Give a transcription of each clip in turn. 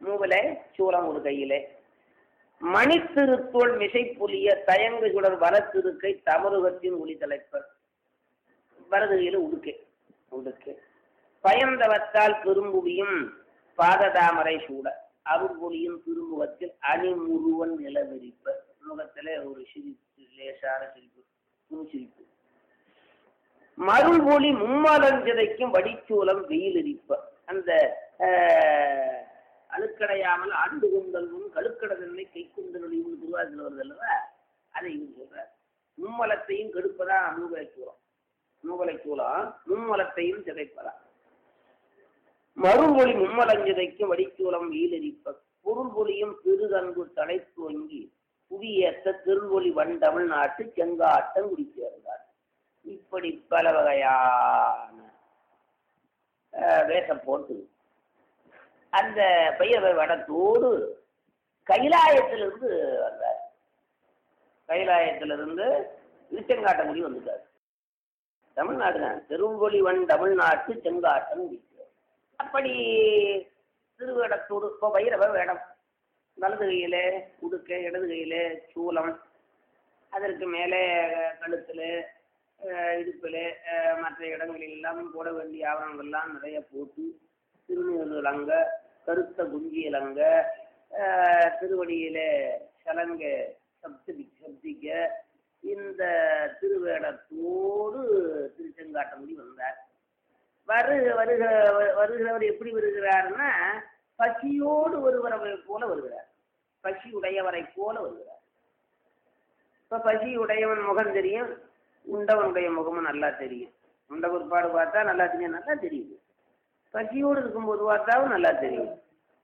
மூவிலே சூலம் ஒரு கையிலே மணித்திருத்தோள் மிசைப்புலிய தயங்கு சுடர் வனத்திருக்கை தமருகத்தின் ஒளி தலைப்பர் வலது கையில உடுக்கை உடுக்கை பயந்தவத்தால் பெரும்புவியும் பாததாமரை சூட அருள்பொழியும் திருமுகத்தில் அணிமுருவன் நிலவிரிப்ப முகத்திலே ஒரு சிரிப்பு லேசான சிரிப்பு புது சிரிப்பு மருள்மொழி மும்மலஞ்சிதைக்கும் வடிச்சூலம் வெயிலரிப்ப அந்த ஆஹ், அழுக்கடையாமல் ஆண்டு கொண்டல்வும் கழுக்கடதன்மை கை கொண்டலையும் திருவாரத்தில் வருது அல்லவா அதை இவங்க சொல்றார் மும்மலத்தையும் கெடுப்பதா மூவலை சூலம் மூவலை சூலம் மும்மலத்தையும் சிதைப்பதா மறுமொழி மும்மலஞ்சிதைக்கும் வடிச்சூலம் வெயிலரிப்ப பொருள் பொலியும் பெருதன்பு தலை துவங்கி புவியேற்ற திருவொளி வண்டமிழ் நாட்டு செங்காட்டம் குடிச்சேர்ந்தார் இப்படி பல வகையான அஹ், வேஷம் போட்டு அந்த பையவை வடத்தோடு கைலாயத்திலிருந்து வந்தார் கைலாயத்திலிருந்து திருச்செங்காட்டங்குடி வந்துட்டார் தமிழ்நாடு தான் திருவொளி வன் தமிழ்நாட்டு செங்காட்டம் குடிச்சார் அப்படி திருவேடத்தோடு இப்போ வைரவ வேடம் வலது கையிலே உடுக்கை இடது கையிலே சூலம் அதற்கு மேலே கழுத்தில் இடுப்பில் மற்ற இடங்களில் எல்லாம் போட வேண்டிய ஆவணங்கள்லாம் நிறைய போட்டு திருநீர் இலங்க கருத்த குஞ்சி இலங்க திருவடியிலே சலங்க சப்தி சப்திக்க இந்த திருவேடத்தோடு திருச்செங்காட்டங்குடி வந்தார் வருக வருக வ- வருகிறவர் எப்படி வருகிறார்னா பசியோடு ஒருவரை போல வருகிறார் பசி உடையவரை போல வருகிறார் இப்ப பசி உடையவன் முகம் தெரியும் உண்டவனுடைய முகமும் நல்லா தெரியும் உண்ட பிற்பாடு பார்த்தா நல்லா தெரியும் நல்லா தெரியுது பசியோடு இருக்கும்போது பார்த்தாவும் நல்லா தெரியும்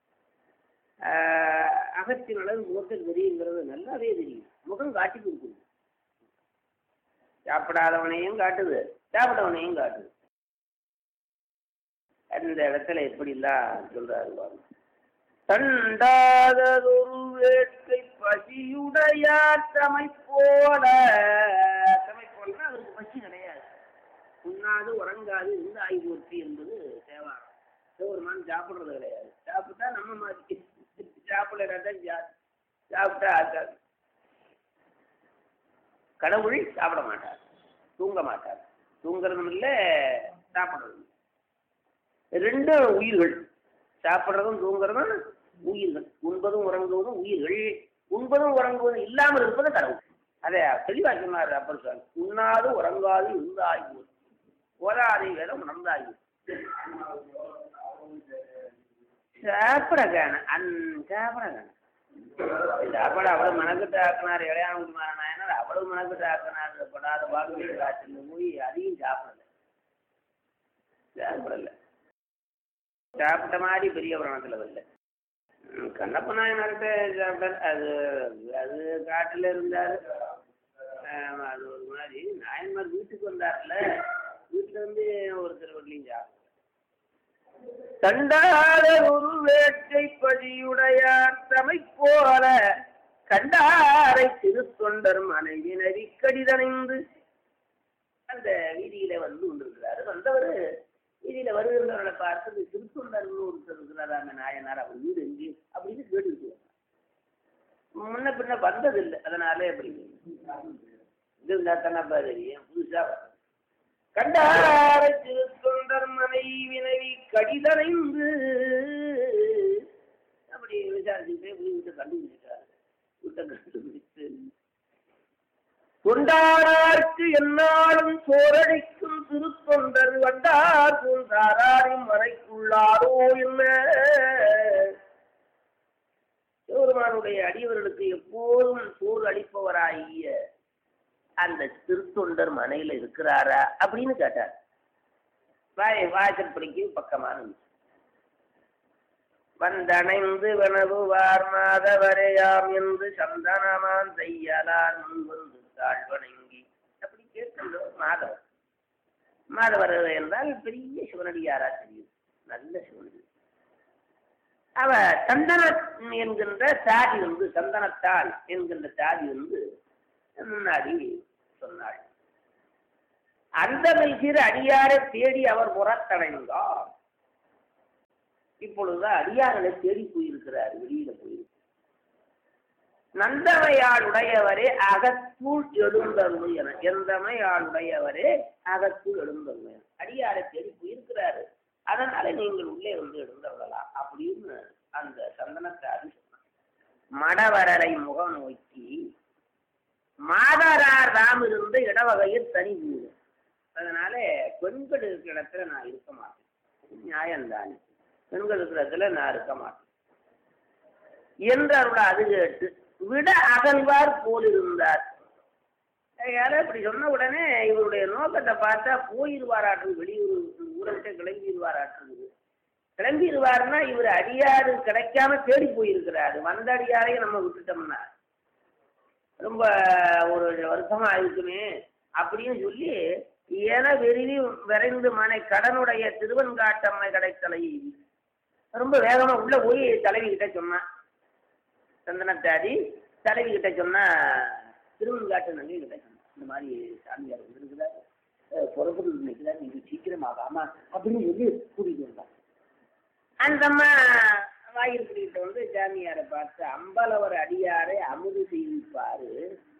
ஆஹ் அகத்தின் அளவு முகத்தில் தெரியுங்கிறது நல்லாவே தெரியும் முகம் காட்டி கொடுக்குது சாப்பிடாதவனையும் காட்டுது சாப்பிட்டவனையும் காட்டுது அந்த இடத்துல எப்படிலாம் சொல்றாரு பாருங்க. தண்டாததொரு வேட்கை பசியுடையார் தமை போல தமை போலன்னா அவருக்கு பசி கிடையாது உண்ணாது உறங்காது இருந்து ஆய்வுறுத்தி என்பது தேவாரம் சிவபெருமான் சாப்பிடுறது கிடையாது சாப்பிட்டா நம்ம மாதிரி சாப்பிடலாம் சாப்பிட்டா ஆக்காது கடவுள் சாப்பிட மாட்டார் தூங்க மாட்டார் தூங்குறதும் இல்லை சாப்பிடுறதும் இல்ல. ரெண்டும் உயிர்கள் சாப்பிட்றதும் தூங்குறதும் உயிர்கள் உண்பதும் உறங்குவதும் உயிர்கள் உண்பதும் உறங்குவதும் இல்லாமல் இருப்பது கடவுள் அதை தெளிவா சொன்னார் அப்பர் சார் உண்ணாது உறங்காது இருந்தாயு ஓராதை வேதம் உணர்ந்தாயு சாப்பிடக்கான அந் சாப்பிடக்கான சாப்பாடு அவ்வளவு மெனக்கிட்டு ஆக்கினார் இளையானகுடி நாயனார் அவ்வளவு மெனக்கிட்டு ஆக்கினார் படாத பாகுபலி காய்ச்சல் போய் அதையும் சாப்பிடல சாப்பிடல சாப்பிட்ட மாதிரி பெரிய புராணத்தில் வரல ம், கண்ணப்ப நாயனார்கிட்ட சாப்பிட்டார் அது அது காட்டில் இருந்தார் ஆமா, அது ஒரு மாதிரி நாயன்மார் வீட்டுக்கு வந்தார்ல வீட்டில் வந்து ஒருத்தர் வீட்லையும் சாப்பிட்டார் கண்டாத ஒரு வேட்டை பதியுடையார் தமை போல கண்டாரை திருத்தொண்டர் மனைவி நரி கடிதணைந்து அந்த வீதியில வந்து கொண்டிருக்கிறாரு வந்தவர் வீதியில வருகின்றவர்களை பார்த்து இந்த திருத்தொண்டர்னு ஒருத்தர் இருக்கிறாரா அந்த நாயனார் அவர் வீடு எங்கே அப்படின்னு கேட்டுக்கிட்டு வந்தார். முன்ன பின்ன வந்ததில்லை அதனாலே அப்படி இது இருந்தா தானப்பா தெரியும் புதுசா வர்றது. கண்டாரை திருத்தொண்டர் மனைவினவி கடிதணைந்து அப்படி விசாரிச்சுட்டே போய் வீட்டை கண்டுபிடிச்சிட்டாரு வீட்டை கண்டுபிடிச்சு தொண்டாரார்க்கு என்னாலும் சோரடிக்கும் திருத்தொண்டர் வண்டார் போன்றாரின் மறைக்குள்ளாரோ என்ன சிவபெருமானுடைய அடியவர்களுக்கு எப்போதும் சோறு அளிப்பவராகிய அந்த திருத்தொண்டர் மனையில இருக்கிறாரா அப்படின்னு கேட்டார் வாய் வாசற்படிக்கு பக்கமான இருந்துச்சு. வந்தணைந்து வனவுவார் மாதவரையாம் என்று சந்தனமான் தையலார் முன் வந்து தாழ்வணங்கி அப்படி கேட்கின்றவர் மாதவர் மாதவர் என்றால் பெரிய சிவனடியாரா தெரியும் நல்ல சிவனடி அவ சந்தன என்கின்ற சாதி வந்து சந்தனத்தாள் என்கின்ற சாதி வந்து முன்னாடி சொன்னாள் அந்த மெல்கிற அடியாரை தேடி அவர் புறத்தடைந்தார் இப்பொழுது அடியார்களை தேடி போயிருக்கிறார் வெளியில போயிருக்கு நந்தமையாளுடையவரே அகத்துள் எழுந்தருள் என எந்தமையாளுடையவரே அகத்துள் எழுந்தருள் என அடியாரை தேடி போயிருக்கிறாரு அதனால நீங்கள் உள்ளே வந்து எழுந்தருளலாம் அப்படின்னு அந்த சந்தனத்தாரி சொன்னார் மடவரரை முகம் நோக்கி மாதரார் தாம் இருந்த இடவகையில் தனி வீடு அதனால பெண்கள் இருக்கிற இடத்துல நான் இருக்க மாட்டேன் நியாயம்தானே பெண்கள் இருக்கிற இடத்துல நான் இருக்க மாட்டேன் என்று அவரோட அது கேட்டு விட அகழ்வார் போல் இருந்தார் யாரோ இப்படி சொன்ன உடனே இவருடைய நோக்கத்தை பார்த்தா போயிருவாராட்டு வெளியூர் ஊரை விட்டு கிளம்பிடுவாராட்டு கிளம்பிடுவாருன்னா இவர் அடியாறு கிடைக்காம தேடி போயிருக்கிறாரு வந்த அடியாரையும் நம்ம விட்டுட்டோம்னா ரொம்ப ஒரு வருஷமா இருக்குமே அப்படின்னு சொல்லி என விரும்பி விரைந்து மனை கடனுடைய திருவன்காட்டம்மை கிடைத்தலை ரொம்ப வேகமா உள்ள போய் தலைவி கிட்ட சொன்னான் சந்தனத்தாடி தலைவி கிட்ட சொன்னா திருவன்காட்டு நன்றி கிட்ட சொன்னான் இந்த மாதிரி சாமியார் வந்திருக்கிறாரு அஹ் புறப்பட்டு நிற்கிறார் நீங்க சீக்கிரமாகாமா அப்படின்னு சொல்லி கூட்டிட்டு வந்தாங்க அந்த அம்மா வாயிற்கிட்ட வந்து சாமியாரை பார்த்து அம்பலவர் அடியாரை அமுது செய்விப்பாரு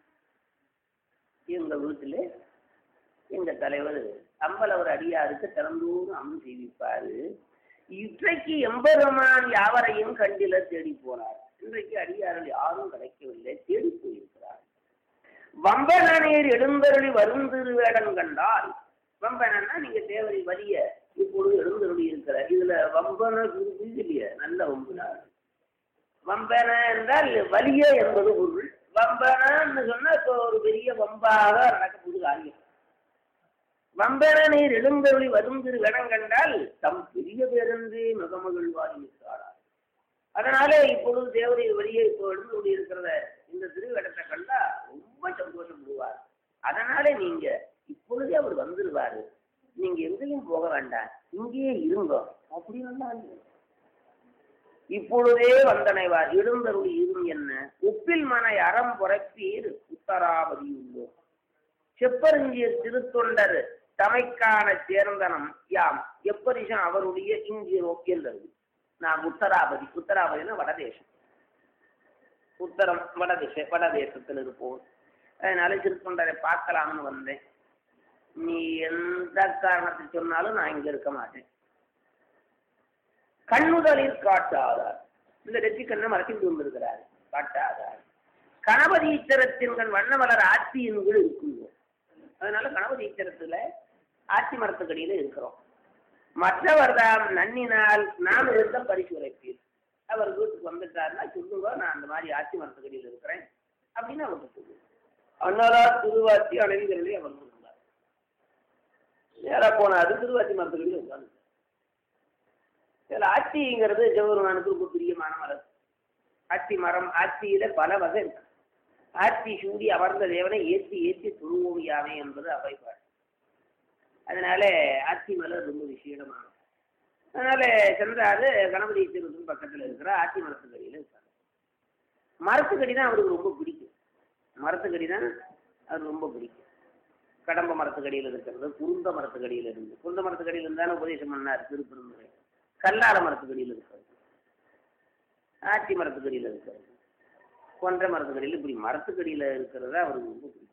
எங்க வீட்டுல எங்க தலைவர் அம்பலவர் அடியாருக்கு திறந்தோறும் அமுது செய்விப்பாரு இன்றைக்கு எம்பெருமான் யாவரையும் கண்டில தேடி போனார் இன்றைக்கு அடியார்கள் யாரும் கிடைக்கவில்லை தேடி போயிருக்கிறார் வம்பனநீர் எழுந்தருளி வரும் திருவேடம் கண்டால் வம்பனா நீங்க தேவரி வலிய இப்பொழுது எழுந்தருளி இருக்கிற இதுல வம்பன இல்லையா நல்ல வம்புனார் வம்பன என்றால் வலிய என்பது பொருள் வம்பனன்னு சொன்னா இப்போ ஒரு பெரிய வம்பாக நடக்கக்கூடிய காரியம் வம்பன நீர் எழுந்தருளி வரும் திரு இடம் கண்டால் தம் பெரிய பேரன்றே மிகமகிழ்வாரி இருக்கிறார் அதனால இப்பொழுது தேவதை வெளியே இப்போ எழுந்து இருக்கிறத இந்த திருவிடத்தை கண்டா ரொம்ப சந்தோஷப்படுவார் அதனால நீங்க இப்பொழுதே அவர் வந்துருவாரு நீங்க எங்கேயும் போக வேண்டாம் இங்கேயே இருங்க அப்படின்னு இப்பொழுதே வந்தனைவார் எழுந்தருளி இரும் என்ன உப்பில் மனை அறம் புறப்பீர் உத்தராபதி உள்ளோம் செப்பருஞ்சியர் திருத்தொண்டர் தமைக்கான சேர்ந்தனம் யாம் எப்பரிசம் அவருடைய இங்கிரோ என்றது நான் உத்தராபதி உத்தராபதினா வடதேசம் உத்தரம் வடதிசை வடதேசத்தில் இருப்போம் அதனால திருத்தொண்டரை பார்க்கலாம்னு வந்தேன் நீ எந்த காரணத்தை சொன்னாலும் நான் இங்க இருக்க மாட்டேன் கண்ணுதலில் காட்டாதார் இந்த நெற்றி கண்ணை மறைச்சிட்டு வந்திருக்கிறார் காட்டாதார் கணபதி ஈச்சரத்தின்கள் வண்ணமலர் ஆட்சியின் கீழ் இருக்குங்க அதனால கணபதி ஈச்சரத்துல ஆட்சி மரத்துக்கடியில இருக்கிறோம் மற்றவர் தாம் நன்னினால் நாம் இருந்த பரிசுரைப்பீர் அவர் வீட்டுக்கு வந்துட்டாருன்னா சொல்லுங்க நான் அந்த மாதிரி ஆட்சி மரத்துக்கடியில் இருக்கிறேன் அப்படின்னு அவருக்கு சொல்லுங்க அண்ணாரா திருவாச்சி அணைந்தருளி அவர் இருந்தார் நேரா போனாரு திருவாச்சி மரத்துக்கடியில் உட்கார்ந்து இதில் ஆட்சிங்கிறது சிவபெருமானுக்கு ரொம்ப பிரியமான மரம் ஆட்சி மரம் ஆட்சியில பல வகை இருக்கு ஆட்சி சூடி அமர்ந்த தேவனை ஏற்றி ஏற்றி தொழுவோம் யாவை என்பது அவைப்பாடு அதனால ஆட்சி மலர் ரொம்ப விசேடமானது அதனால சென்றாரு கணபதி திருத்தம் பக்கத்தில் இருக்கிற ஆட்சி மரத்துக்கடியில் இருக்காரு மரத்துக்கடி தான் அவருக்கு ரொம்ப பிடிக்கும் மரத்துக்கடி தான் அவருக்கு ரொம்ப பிடிக்கும் கடம்ப மரத்துக்கடியில் இருக்கிறது குருந்த மரத்துக்கடியில் இருந்து குருந்த மரத்துக்கடியில் இருந்தாலும் உபதேசம் பண்ணார் திருப்பெருந்துறை கல்லால மரத்துக்கடியில் இருக்கிறது ஆச்சி மரத்துக்கடியில் இருக்கிறது கொன்ற மரத்துக்கடியில் இப்படி மரத்துக்கடியில் இருக்கிறத அவருக்கு ரொம்ப பிடிக்கும்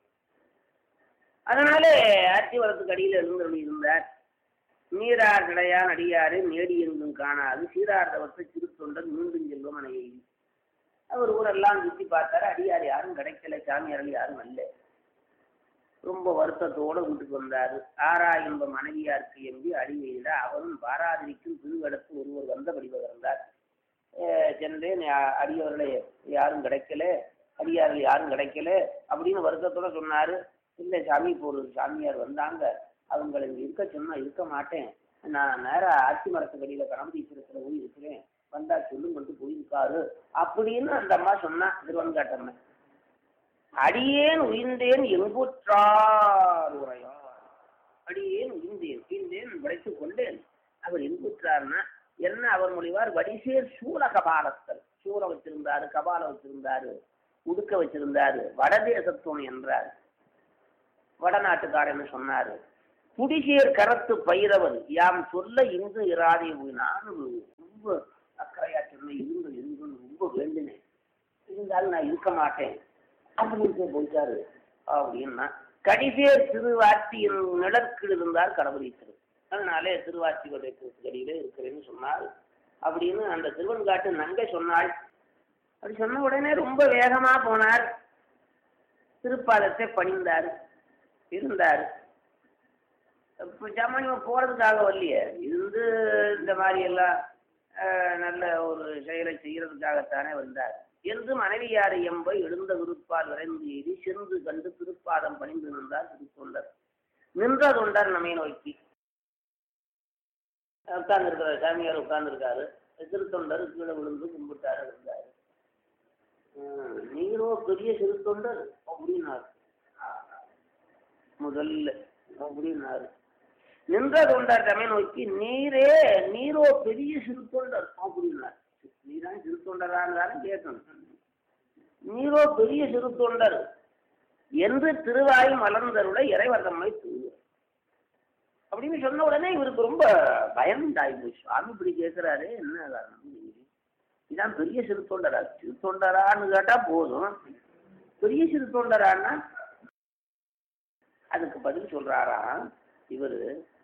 அதனால ஆச்சி மரத்துக்கடியில் எழுந்தருளி இருந்தார் நீரார் கிடையான் அடியாறு நேடி எங்கும் காணாது சீரார்ந்தவற்றை திருத்தொண்டர் மீண்டும் செல்வம் அணையை அவர் ஊரெல்லாம் சுற்றி பார்த்தாரு அடியார் யாரும் கிடைக்கல சாமியார்கள் யாரும் அல்ல ரொம்ப வருத்தத்தோட வீட்டுக்கு வந்தாரு ஆறா என்ப மனைவியாருக்கு எம்பி அடிமையிட அவரும் பாராதிரிக்கும் திருவடத்து ஒருவர் வந்தபடி பகிர்ந்தார் சென்றேன் யா- அடியவர்களை யாரும் கிடைக்கல அடியார்கள் யாரும் கிடைக்கல அப்படின்னு வருத்தத்தோட சொன்னாரு இல்லை சாமி இப்போ ஒரு சாமியார் வந்தாங்க அவங்களை இங்க இருக்க சொன்னா இருக்க மாட்டேன் நான் நேரா ஆட்சி மரத்துக்கடியில கணபதீஸ்வரத்துல போய் இருக்கிறேன் வந்தா சொல்லுங்கன்ட்டு போயிருக்காரு அப்படின்னு அந்த அம்மா சொன்னா திருவன்காட்டம்மா அடியேன் உயிர்ந்தேன் எங்குற்றார் உரையார் அடியேன் உயிர்ந்தேன் உயிர்ந்தேன் உடைத்துக் கொண்டேன் அவர் எங்குற்றார்னா என்ன அவர் மொழிவார் வடிசேர் சூல கபாலத்தர் சூல வச்சிருந்தாரு கபாலம் வச்சிருந்தாரு உடுக்க வச்சிருந்தாரு வடதேசத்துவம் என்றார் வடநாட்டுக்காரன்னு சொன்னாரு குடிசேர் கரத்து பயிரவர் யாம் சொல்ல இங்கு இராதே நான் ரொம்ப ரொம்ப அக்கறையா சொன்னேன் இருங்கள் இருங்கள் ரொம்ப வேண்டினேன் இருந்தாலும் நான் இருக்க மாட்டேன் அப்படின்னு போயிட்டாரு அப்படின்னா கடிசேர் திருவாட்சியின் நிழற்கில் இருந்தார் கடவுளை திரு அதனாலே திருவாட்சி கடியிலே இருக்கிறேன்னு சொன்னார் அப்படின்னு அந்த திருவன்காட்டு நங்கை சொன்னாள் அப்படி சொன்ன உடனே ரொம்ப வேகமா போனார் திருப்பாதத்தை பணிந்தார் இருந்தார் இப்போ ஜமானியம் போறதுக்காக வரலையே இருந்து இந்த மாதிரி எல்லாம் அஹ், நல்ல ஒரு செயலை செய்யறதுக்காகத்தானே வந்தார் என்று மனைவியாரை எம்பை எழுந்த விருப்பால் விரைந்து எய்தி சென்று கண்டு திருப்பாதம் பணிந்து நின்றார் திருத்தொண்டர் நின்ற தொண்டர் நம்மை நோக்கி உட்கார்ந்துருக்காரு சாமியார் உட்கார்ந்துருக்காரு திருத்தொண்டர் கீழே விழுந்து கும்பிட்டாரு இருந்தாரு ஹம், நீரோ பெரிய சிறுத்தொண்டர் அப்படின்னாரு முதல்ல அப்படின்னாரு நின்ற தொண்டர் தம்மை நோக்கி நீரே நீரோ பெரிய சிறுத்தொண்டர் அப்படின்னார் நீதான் சிறுத்தொண்டரான்னு கேட்கணும் நீரோ பெரிய சிறுத்தொண்டர் என்று திருவாய் மலர்ந்தருள இறைவர் தம்மை தூவர் அப்படின்னு சொன்ன உடனே இவருக்கு ரொம்ப பயந்தாய் போய் சுவாமி இப்படி கேட்கிறாரு என்ன காரணம் இதான் பெரிய சிறுத்தொண்டரா சிறுத்தொண்டரான்னு கேட்டா போதும் பெரிய சிறுத்தொண்டரான்னா அதுக்கு பதில் சொல்றாராம் இவரு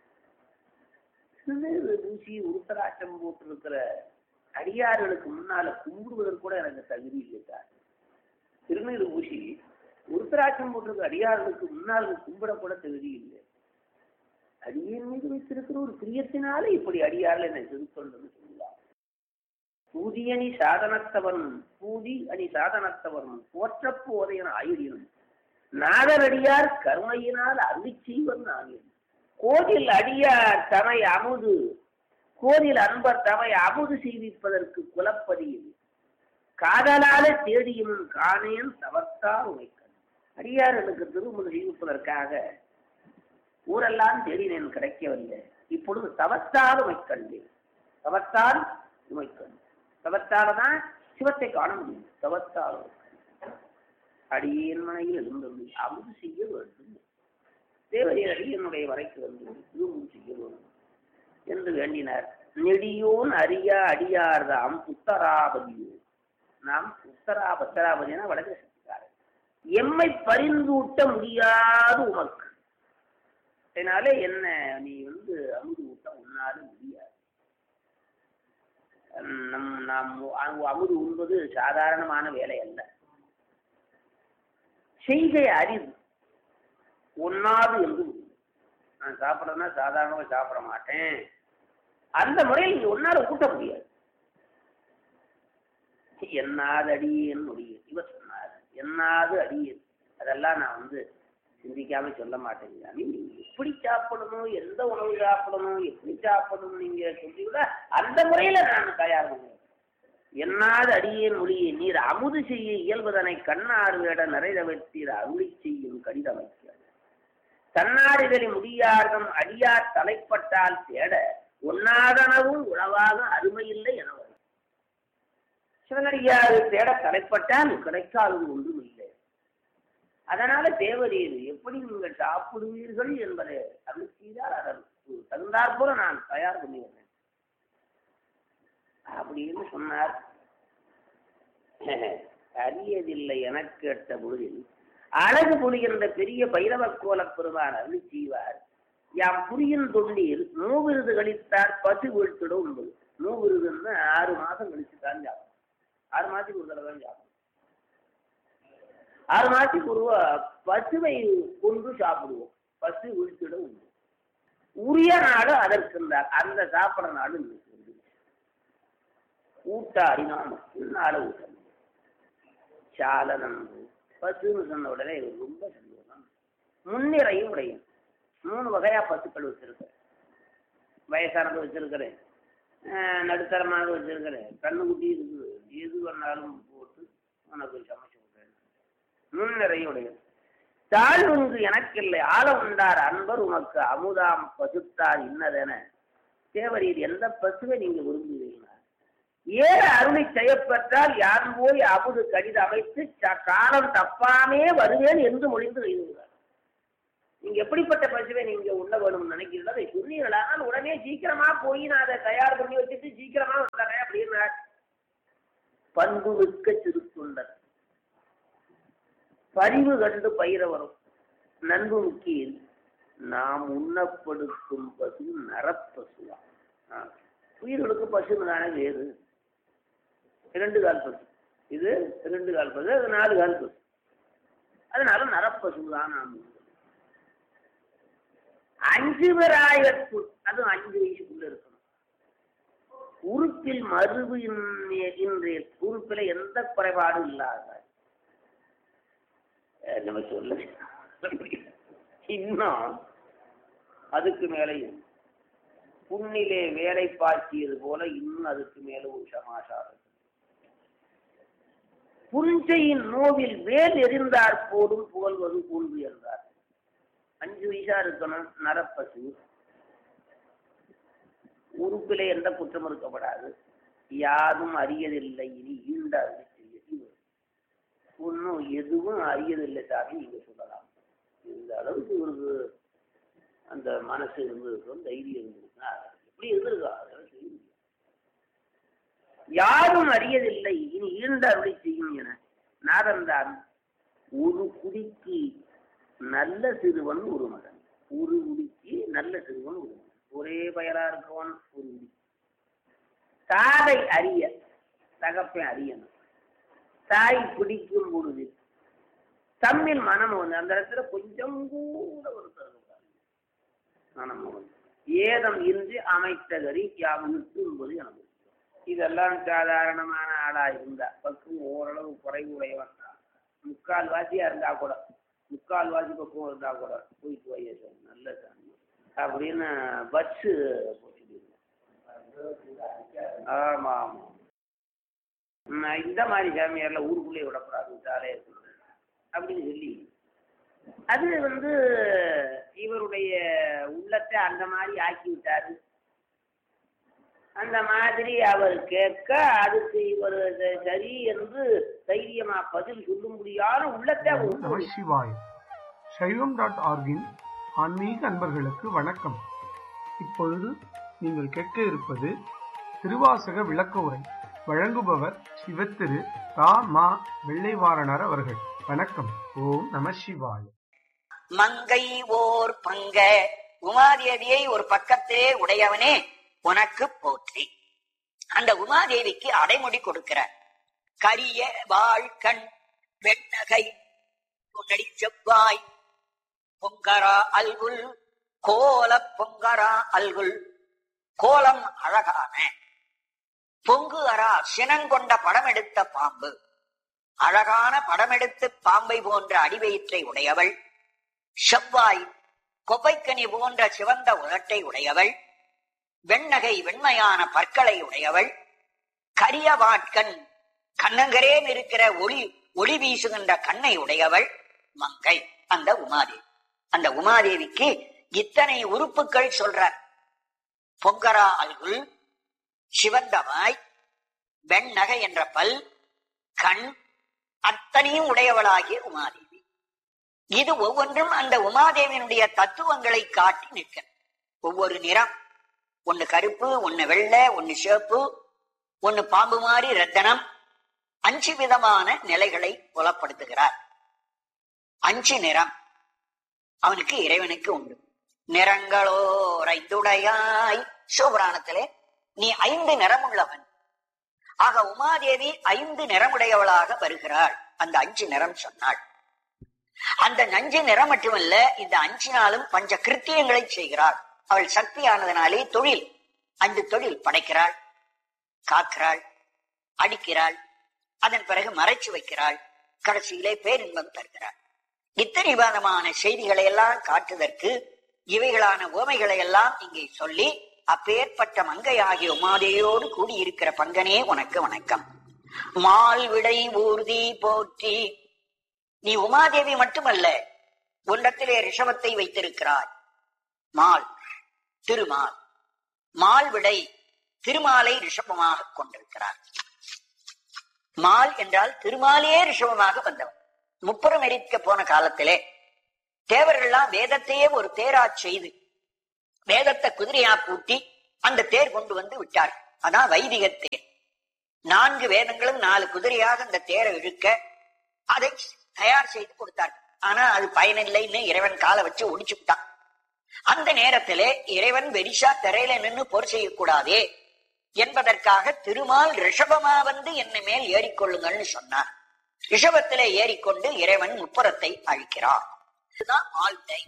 சிறு தூசி உருத்தராட்சம் போட்டிருக்கிற அடியார்களுக்கு முன்னால கும்பிடுவதற்கு கூட எனக்கு தகுதி இல்லை சார் திருநீர் பூசி உருத்தராட்சம் போட்டிருக்கிற அடியார்களுக்கு முன்னால் கும்பிடக்கூட தகுதி இல்லை அடியின் மீது வைத்திருக்கிற ஒரு பிரியத்தினால இப்படி அடியார்கள் என்னை திருத்தொண்டர்னு சொல்லலாம் பூதி அணி சாதனத்தவன் பூதி அணி சாதனத்தவன் போற்றப்பு உதயன் ஆயுடினும் நாதரடியார் கருணையினால் அருளி செய்வன் ஆகியன் கோதில் அடியார் தமை அமுது கோதில் அன்பர் தமை அமுது செய்விப்பதற்கு குலப்பதியில் காதலால தேடியும் காணேன் தவத்தால் உமைக்கன் அடியார்களுக்கு திருமணம் செய்விப்பதற்காக ஊரெல்லாம் தேடினேன் கிடைக்கவில்லை இப்பொழுது தவத்தால் உமைக்கண்டேன் தவத்தால் உமைக்கண் தவத்தால தான் சிவத்தை காண முடியும் தவத்தால் உமைக்கண். அடியேன் மனையில் எழுந்தது அமுது செய்ய வேண்டும் தேவரீர் அடியனுடைய வரைக்கு வந்து திருமணம் செய்ய வேண்டும் என்று வேண்டினார் நெடியோன் அறியா அடியார்தாம் உத்தராபதியோ நாம் உத்தரா பத்தராபதினா வடக்கு சக்திக்காரர் எம்மை பரிந்தூட்ட முடியாது உமக்கு அதனால என்ன நீ வந்து அமுது ஊட்ட உன்னால முடியாது நம் நாம் அ- அமுது உண்பது சாதாரணமான வேலை அல்ல செய்கை அரிது ஒன்னாது என்று முடியும். நான் சாப்பிட்றதுனா சாதாரணமாக சாப்பிட மாட்டேன் அந்த முறையில் நீ ஒன்னால ஊட்ட முடியாது என்னாது அடியேன் முடியும் இவர் சொன்னார் என்னாது அடியேன் அதெல்லாம் நான் வந்து சிந்திக்காம சொல்ல மாட்டேன் சாமி நீங்க எப்படி சாப்பிடணும் எந்த உணவு சாப்பிடணும் எப்படி சாப்பிடணும் நீங்க சொல்றீங்களா அந்த முறையில நான் தயார் பண்ணுவேன் என்னாது அடியேன் மொழியை நீர் அமுது செய்ய இயல்பதனை கண்ணாறு வேட நிறைதவத்தீர் அருளி செய்யும் கடிதமைக்க தன்னாடுதலி முடியார்தம் அடியார் தலைப்பட்டால் தேட உண்ணாதனவும் உணவாக அருமையில்லை என வரும் சிவனடியார் தேட தலைப்பட்டால் கிடைக்காதது ஒன்றும் இல்லை அதனால தேவரீர் எப்படி நீங்கள் சாப்பிடுவீர்கள் என்பதை அருள் செய்தால் அதற்கு தகுந்தாற்போல நான் தயார் பண்ணிடுறேன் அப்படின்னு சொன்னார் அறியதில்லை எனக் கேட்ட பொழுதில் அழகு புரிகின்ற பெரிய பைரவ கோலப் பெருமான் அருள் செய்வார் யாம் புரியின் தொண்டில் மூவிருது கழித்தார் பசு வீழ்த்திட உண்பது மூவிருதுன்னு ஆறு மாதம் கழிச்சு தான் சாப்பிடும் ஆறு மாதத்துக்கு ஒரு தடவை தான் சாப்பிடும் ஆறு மாதத்துக்கு ஒரு பசுவை கொண்டு சாப்பிடுவோம் பசு வீழ்த்திட உண்டு உரிய நாடு அதற்கு இருந்தார் அந்த சாப்பிட்ற நாடு இன்னைக்கு வந்துருச்சு. ஊட்டாடி நாம் நாளை ஊட்ட முடியும் சால நன்று பசுன்னு சொன்ன உடனே இவர் ரொம்ப சந்தோஷம் முன்னிறையும் உடையும் மூணு வகையா பசுக்கள் வச்சிருக்கேன் வயசானது வச்சிருக்கிறேன் அஹ் நடுத்தரமானது வச்சிருக்கிறேன் கண்ணுக்குட்டி இருக்குது எது வேணாலும் போட்டு உனக்கு சமைச்சு விட்றேன் முன்னிறையும் உடையும் தாழ்வுங்கு எனக்கில்லை ஆள உண்டார் அன்பர் உனக்கு அமுதாம் பசுத்தார் இன்னதென தேவரீர் எந்த பசுவை நீங்க விரும்புகிறீங்களா ஏற அருளை செய்யப்பட்டால் யான் போய் அமுது கடித அமைத்து ச- காலம் தப்பாமே வருவேன் என்று மொழிந்து எழுதுகிறார் நீங்க எப்படிப்பட்ட பசுவை நீங்க உண்ண வேணும்னு நினைக்கிறீங்களோ அதை சொன்னீர்களா நான் உடனே சீக்கிரமா போய் நான் அதை தயார் பண்ணி வச்சுட்டு சீக்கிரமா வந்துடுறேன் பண்பு மிக்க சிறுத்தொண்டர் பரிவு கண்டு பயிர வரும் நண்பு முக்கியில் நாம் உண்ணப்படுத்தும் பசு நரப்பசுவா உயிர்களுக்கு பசுன்னு தானே வேறு இரண்டு கால் பசு இது ரெண்டு கால் பசு அது நாலு கால் பசு அதனால நரப்பசு தான் நாம் உண்ணும். அஞ்சு பேராயிரத்து அதுவும் அஞ்சு வயசுக்குள்ள இருக்கணும் உறுப்பில் மருவு இன்- இன்றைய உறுப்பில எந்த குறைபாடும் இல்லாத அஹ் நம்ம சொல்ல இன்னும் அதுக்கு மேலையும் புண்ணிலே வேலை பாய்ச்சியது போல இன்னும் அதுக்கு மேல ஒரு சமாசாரம் புஞ்சையின் நோவில் வேல் எரிந்தார் போடும் புகழ்வது கூழ்வு என்றார் அஞ்சு வயசா இருக்கணும் நரப்பசு உறுப்பிலே எந்த குற்றம் இருக்கப்படாது யாரும் அறியதில்லை இனி ஈண்டாது ஒன்றும் எதுவும் அறியதில்லை சாமி நீங்க சொல்லலாம் இந்த அளவுக்கு இவருக்கு அந்த மனசு இருந்திருக்கும் தைரியம் இருந்திருக்கா எப்படி இருந்திருக்கா அதெல்லாம் செய்ய முடியாது. யாரும் அறியதில்லை இனி ஈண்ட அருளை செய்யும் என நாதன்தான் ஒரு குடிக்கு நல்ல சிறுவன் ஒரு மகன் ஒரு குடிக்கு நல்ல சிறுவன் ஒரு மகன் ஒரே பெயரா இருக்கவன் ஒரு குடி தாதை அறிய தகப்பன் அறியணும் தாய் பிடிக்கும் பொழுது தம்மில் மனம் வந்து அந்த இடத்துல கொஞ்சம் கூட ஒரு தருகிறார் மனம் வந்து ஏதம் இன்றி அமைத்த கறி யாவும் என்பது எனக்கு இதெல்லாம் சாதாரணமான ஆளா இருந்தா பக்குவம் ஓரளவு குறைவுடையவன் முக்கால் வாசியா இருந்தா கூட முக்கால் வாசி பக்குவம் இருந்தா கூட போயிட்டு வைய சாமி நல்ல சாமி அப்படின்னு பஸ்ஸு ஆமா ஆமா நான் இந்த மாதிரி சாமியார்ல ஊருக்குள்ளே விடக்கூடாது விட்டாலே அப்படின்னு சொல்லி அது வந்து இவருடைய உள்ளத்தை அந்த மாதிரி ஆக்கி விட்டாரு அந்த மாதிரி அவர் கேட்க அதுக்கு இவர் ச- சரி என்று தைரியமா பதில் சொல்லும்படியான உள்ளத்தை அவர் உண்டு நம பண்ணி- சிவாய் சைவம் டாட் ஆர்கின் ஆன்மீக அன்பர்களுக்கு வணக்கம் இப்பொழுது நீங்கள் கேட்க இருப்பது திருவாசக விளக்க உரை வழங்குபவர் சிவத்திரு ரா மா வெள்ளைவாரணர் அவர்கள் வணக்கம் ஓம் நம சிவாய் மங்கை ஓர் பங்க உமாதேவியை ஒரு பக்கத்திலே உடையவனே உனக்கு போற்றி அந்த உமாதேவிக்கு அடைமொழி கொடுக்கிறார் கரிய வாழ்கண் வெண்ணகை பொன்னடி செவ்வாய் பொங்கரா அல்குல் கோல பொங்கரா அல்குல் கோலம் அழகான பொங்கு அரா சினங்கொண்ட படம் எடுத்த பாம்பு அழகான படமெடுத்து பாம்பை போன்ற அடிவயிற்றை உடையவள் செவ்வாய் கொப்பைக்கனி போன்ற சிவந்த உலட்டை உடையவள் வெண்ணகை வெண்மையான பற்களை உடையவள் கரிய வாட்கண் கண்ணங்கரேன் இருக்கிற ஒளி ஒளி வீசுகின்ற கண்ணை உடையவள் மங்கை அந்த உமாதேவி அந்த உமாதேவிக்கு இத்தனை உறுப்புகள் சொல்றார் பொங்கரா அல்குல் சிவந்தமாய் வெண்ணகை என்ற பல் கண் அத்தனையும் உடையவளாகிய உமாதேவி இது ஒவ்வொன்றும் அந்த உமாதேவியினுடைய தத்துவங்களை காட்டி நிற்க ஒவ்வொரு நிறம் ஒன்னு கருப்பு ஒன்னு வெள்ளை ஒன்னு சிவப்பு ஒன்னு பாம்பு மாதிரி ரத்தனம் அஞ்சு விதமான நிலைகளை புலப்படுத்துகிறார் அஞ்சு நிறம் அவனுக்கு இறைவனுக்கு உண்டு நிறங்களோர் ஐந்துடையாய் சிவபுராணத்திலே நீ ஐந்து நிறமுள்ளவன் ஆக உமாதேவி ஐந்து நிறமுடையவளாக வருகிறாள் அந்த அஞ்சு நிறம் சொன்னாள் அந்த நஞ்சு நிறம் மட்டுமல்ல இந்த அஞ்சினாலும் பஞ்ச கிருத்தியங்களை செய்கிறாள் அவள் சக்தியானதனாலே தொழில் அஞ்சு தொழில் படைக்கிறாள் காக்கிறாள் அடிக்கிறாள் அதன் பிறகு மறைச்சு வைக்கிறாள் கடைசியிலே பேரின்பம் தருகிறாள் இத்தனை விதமான செய்திகளை எல்லாம் காட்டுவதற்கு இவைகளான உவமைகளை எல்லாம் இங்கே சொல்லி அப்பேற்பட்ட மங்கை ஆகிய உமாதேயோடு கூடியிருக்கிற பங்கனே உனக்கு வணக்கம் மால் விடை ஊர்தி போற்றி நீ உமாதேவி மட்டுமல்ல உன்னத்திலே ரிஷபத்தை வைத்திருக்கிறாய் மால் திருமால் மால் விடை திருமாலை ரிஷபமாக கொண்டிருக்கிறார் மால் என்றால் திருமாலே ரிஷபமாக வந்தவன் முப்புறம் எரிக்க போன காலத்திலே தேவர்கள்லாம் வேதத்தையே ஒரு தேரா செய்து வேதத்தை குதிரையா பூட்டி அந்த தேர் கொண்டு வந்து விட்டார் அதான் வைதிக தேர் நான்கு வேதங்களும் நாலு குதிரையாக அந்த தேரை இழுக்க அதை தயார் செய்து கொடுத்தார் ஆனா அது பயனில்லைன்னு இறைவன் காலை வச்சு ஒடிச்சு விட்டான் அந்த நேரத்திலே இறைவன் வெரிசா திரையில நின்னு போர் செய்யக்கூடாதே என்பதற்காக திருமால் ரிஷபமா வந்து என்னை மேல் ஏறிக்கொள்ளுங்கள்னு சொன்னார் ரிஷபத்திலே ஏறிக்கொண்டு இறைவன் முப்புறத்தை அழிக்கிறார் இதுதான் ஆழ்த்தை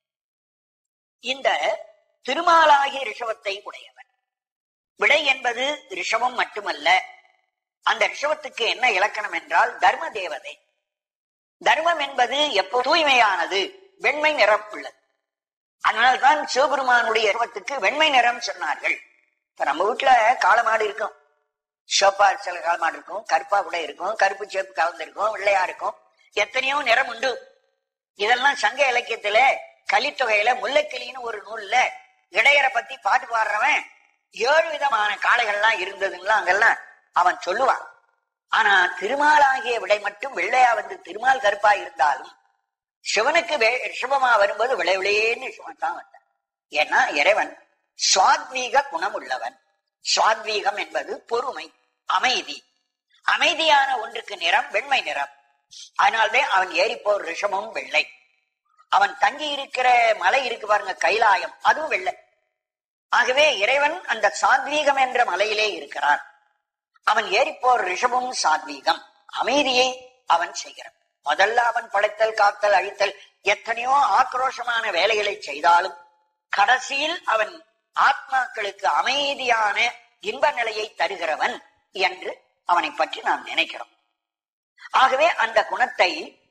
இந்த திருமாலாகிய ரிஷபத்தை உடையவன் விடை என்பது ரிஷபம் மட்டுமல்ல அந்த ரிஷபத்துக்கு என்ன இலக்கணம் என்றால் தர்ம தேவதை தர்மம் என்பது எப்போ தூய்மையானது வெண்மை நிறம் உள்ளது அதனால்தான் சிவபெருமானுடைய ரிஷபத்துக்கு வெண்மை நிறம் சொன்னார்கள் இப்ப நம்ம வீட்டுல காளமாடு இருக்கும் சிவப்பா சில காளமாடு இருக்கும் கருப்பா கூட இருக்கும் கருப்பு சேப்பு கலந்திருக்கும் வெள்ளையா இருக்கும் எத்தனையோ நிறம் உண்டு இதெல்லாம் சங்க இலக்கியத்துல கலித்தொகையில முல்லைக்கிளின்னு ஒரு நூல்ல இடையரை பத்தி பாட்டு பாடுறவன் ஏழு விதமான காளைகள்லாம் இருந்ததுங்களா அங்கெல்லாம் அவன் சொல்லுவான் ஆனா திருமாலாகிய விடை மட்டும் வெள்ளையா வந்து திருமால் கருப்பா இருந்தாலும் சிவனுக்கு வே- ரிஷபமா வரும்போது விளை விளையேன்னு சிவன் தான் வந்தான் ஏன்னா இறைவன் சுவாத்வீக குணம் உள்ளவன் சுவாத்வீகம் என்பது பொறுமை அமைதி அமைதியான ஒன்றுக்கு நிறம் வெண்மை நிறம் அதனால்தான் அவன் ஏறிப்போர் ரிஷமும் வெள்ளை அவன் தங்கி இருக்கிற மலை இருக்கு பாருங்க கைலாயம் அதுவும் வெள்ளை ஆகவே இறைவன் அந்த சாத்வீகம் என்ற மலையிலே இருக்கிறான் அவன் ஏறிப்போர் ரிஷபம் சாத்வீகம் அமைதியை அவன் செய்கிறான் முதல்ல அவன் படைத்தல் காத்தல் அழித்தல் எத்தனையோ ஆக்ரோஷமான வேலைகளை செய்தாலும் கடைசியில் அவன் ஆத்மாக்களுக்கு அமைதியான இன்ப நிலையை தருகிறவன் என்று அவனை பற்றி நாம் நினைக்கிறோம் ஆகவே அந்த குணத்தை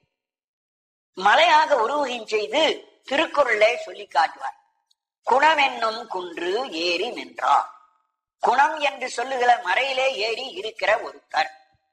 மலையாக உருவகம் செய்து திருக்குறளை சொல்லி காட்டுவார் குணம் என்னும் குன்று ஏறி நின்றார் குணம் என்று சொல்லுகிற மறையிலே ஏறி இருக்கிற ஒருத்தர்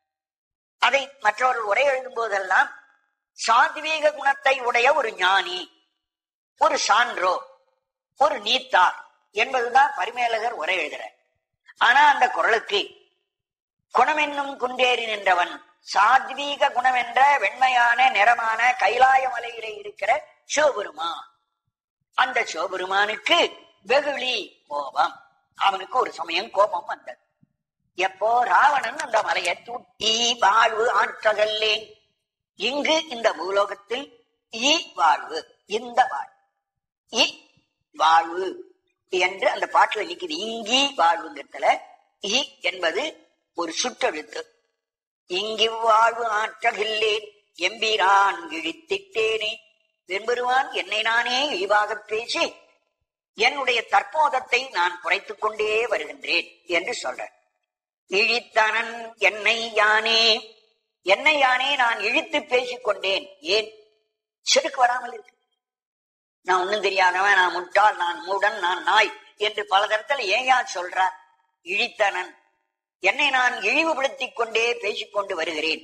அதை மற்றவர்கள் உரை எழுதும் போதெல்லாம் சாத்வீக குணத்தை உடைய ஒரு ஞானி ஒரு சான்றோ ஒரு நீத்தார் என்பதுதான் பரிமேலகர் உரை எழுதுறார் ஆனா அந்த குரலுக்கு குணம் என்னும் குண்டேறி நின்றவன் சாத்வீக குணம் என்ற வெண்மையான நிறமான கைலாய மலையிலே இருக்கிற சிவபெருமான் அந்த சிவபெருமானுக்கு வெகுளி கோபம் அவனுக்கு ஒரு சமயம் கோபம் வந்தது எப்போ ராவணன் அந்த மலையை தூட்டி வாழ்வு ஆற்றகல்லேன் இங்கு இந்த பூலோகத்தில் ஈ வாழ்வு இந்த வாழ்வு இ வாழ்வு என்று அந்த பாட்டுல நிக்குது இங்கி வாழ்வுங்கிறதுல இ என்பது ஒரு சுற்றெழுத்து இங்கி வாழ்வு ஆற்றகில்லேன் எம்பிரான் இழித்திட்டேனே வெம்பெருவான் என்னை நானே இழிவாக பேசி என்னுடைய தற்போதத்தை நான் குறைத்துக் கொண்டே வருகின்றேன் என்று சொல்றேன் இழித்தனன் என்னை யானே என்னை யானே நான் இழித்து பேசிக் கொண்டேன் ஏன் செருக்கு வராமல் இருக்கு நான் ஒண்ணும் தெரியாதவன் நான் முட்டாள் நான் மூடன் நான் நாய் என்று பல தரத்தில் ஏயா சொல்றார் இழித்தனன் என்னை நான் இழிவுபடுத்திக் கொண்டே பேசிக்கொண்டு வருகிறேன்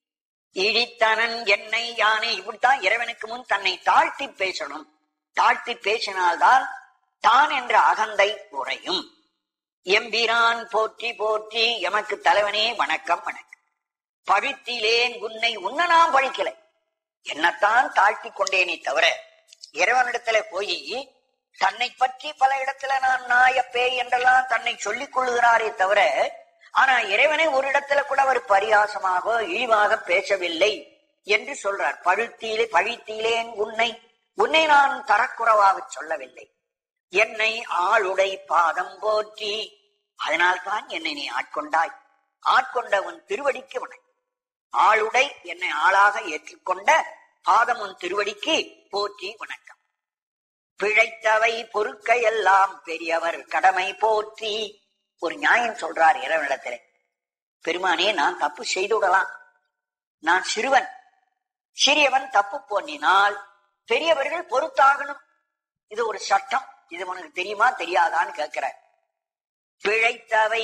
இழித்தனன் என்னை யானே இப்படித்தான் இறைவனுக்கு முன் தன்னை தாழ்த்தி பேசணும் தாழ்த்தி பேசினால்தான் தான் என்ற அகந்தை குறையும் எம்பிரான் போற்றி போற்றி எமக்கு தலைவனே வணக்கம் வணக்கம் பழித்திலேன் உன்னை உன்ன நான் பழிக்கல என்னத்தான் தாழ்த்தி கொண்டேனே தவிர இறைவனிடத்துல போய் தன்னை பற்றி பல இடத்துல நான் நாய பேய் என்றெல்லாம் தன்னை சொல்லிக் கொள்ளுகிறாரே தவிர ஆனா இறைவனை ஒரு இடத்துல கூட அவர் பரிகாசமாக இழிவாக பேசவில்லை என்று சொல்றார் பழுத்தீலே பழித்தீலேன் உன்னை உன்னை நான் தரக்குறைவாக சொல்லவில்லை என்னை ஆளுடை பாதம் போற்றி அதனால்தான் என்னை நீ ஆட்கொண்டாய் ஆட்கொண்ட உன் திருவடிக்கு வணக்கம் ஆளுடை என்னை ஆளாக ஏற்றுக்கொண்ட பாதம் உன் திருவடிக்கு போற்றி வணக்கம் பிழைத்தவை பொறுக்க எல்லாம் பெரியவர் கடமை போற்றி ஒரு நியாயம் சொல்றார் இறைவனிடத்திலே பெருமானே நான் தப்பு செய்து விடலாம் நான் சிறுவன் சிறியவன் தப்பு பண்ணினால் பெரியவர்கள் பொறுத்தாகணும் இது ஒரு சட்டம் இது உனக்கு தெரியுமா தெரியாதான்னு கேட்கிற பிழைத்தவை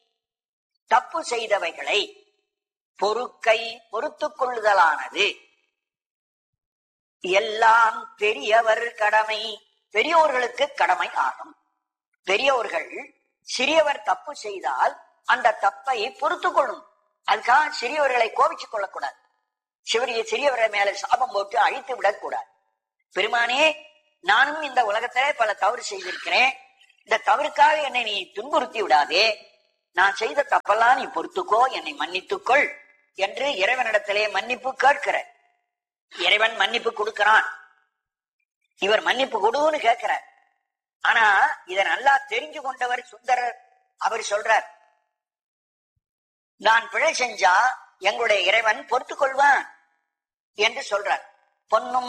தப்பு செய்தவைகளை பொறுக்கை பொறுத்துக் கொள்ளுதலானது எல்லாம் பெரியவர் கடமை பெரியோர்களுக்கு கடமை ஆகும் பெரியோர்கள் சிறியவர் தப்பு செய்தால் அந்த தப்பை பொறுத்துக் கொள்ளும் அதுக்காக சிறியவர்களை கோபிச்சுக் கொள்ளக்கூடாது சிவரிய சிறியவரை மேல சாபம் போட்டு அழித்து விடக்கூடாது பெருமானே நானும் இந்த உலகத்திலே பல தவறு செய்திருக்கிறேன் இந்த தவறுக்காக என்னை நீ துன்புறுத்தி விடாதே நான் செய்த தப்பெல்லாம் நீ பொறுத்துக்கோ என்னை மன்னித்துக்கொள் என்று இறைவனிடத்திலே மன்னிப்பு கேட்கிற இறைவன் மன்னிப்பு கொடுக்கிறான் இவர் மன்னிப்பு கொடுன்னு கேட்கிறார் ஆனா இதை நல்லா தெரிஞ்சு கொண்டவர் சுந்தரர் அவர் சொல்றார் நான் பிழை செஞ்சா எங்களுடைய இறைவன் பொறுத்துக் கொள்வான் என்று சொல்றார் பொன்னும்